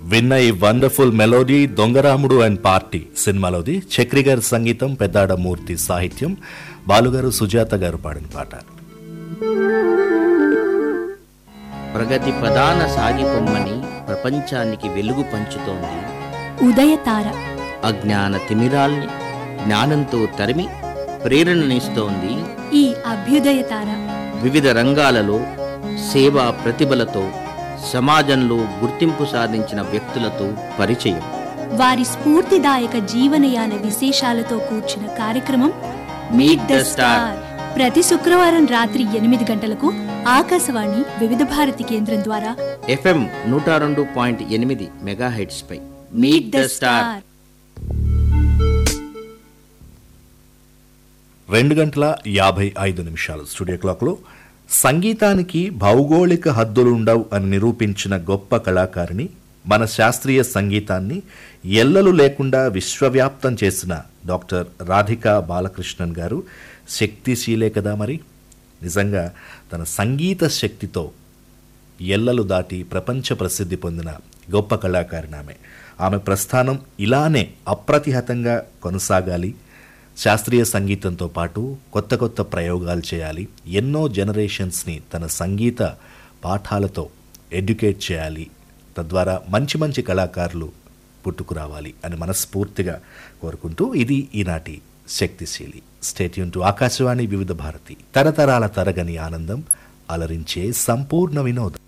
విన్న ఈ wonderful melody Dongaramudu and party సినిమాలోది చక్రి గారి సంగీతం పెద్దాడ మూర్తి సాహిత్యం బాలుగారు సుజాత గారు పాడిన పాట ప్రగతి ప్రధాన సాగిపొమ్మని ప్రపంచానికి వెలుగు పంచుతోంది ఉదయతార అజ్ఞాన తిమిరాల్ని జ్ఞానంతో తరిమి ప్రేరణనిస్తోంది ఈ అభ్యుదయతార వివిధ రంగాలలో సేవా ప్రతిభలతో సమాజంలో గుర్తింపు సాధించిన వ్యక్తులతో పరిచయం వారి స్ఫూర్తిదాయక జీవనయాన విశేషాలతో కూర్చిన కార్యక్రమం Meet the Star. ప్రతి శుక్రవారం రాత్రి ఎనిమిది గంటలకు ఆకాశవాణి వివిధ భారతి కేంద్రం ద్వారా ఎఫ్ఎం నూట రెండు పాయింట్ ఎనిమిది మెగాహెడ్స్ పై మీట్ ద స్టార్ రెండు గంటల యాభై ఐదు నిమిషాలు స్టూడియో క్లాక్లో సంగీతానికి భౌగోళిక హద్దులుండవు అని నిరూపించిన గొప్ప కళాకారిణి మన శాస్త్రీయ సంగీతాన్ని ఎల్లలు లేకుండా విశ్వవ్యాప్తం చేసిన డాక్టర్ రాధికా బాలకృష్ణన్ గారు శక్తిశీలే కదా మరి నిజంగా తన సంగీత శక్తితో ఎల్లలు దాటి ప్రపంచ ప్రసిద్ధి పొందిన గొప్ప కళాకారిణి ఆమె ఆమె ప్రస్థానం ఇలానే అప్రతిహతంగా కొనసాగాలి శాస్త్రీయ సంగీతంతో పాటు కొత్త కొత్త ప్రయోగాలు చేయాలి ఎన్నో జనరేషన్స్ని తన సంగీత పాఠాలతో ఎడ్యుకేట్ చేయాలి తద్వారా మంచి మంచి కళాకారులు పుట్టుకురావాలి అని మనస్ఫూర్తిగా కోరుకుంటూ ఇది ఈనాటి శక్తిశీలి స్టేట్యూన్ టు ఆకాశవాణి వివిధ భారతి తరతరాల తరగని ఆనందం అలరించే సంపూర్ణ వినోదం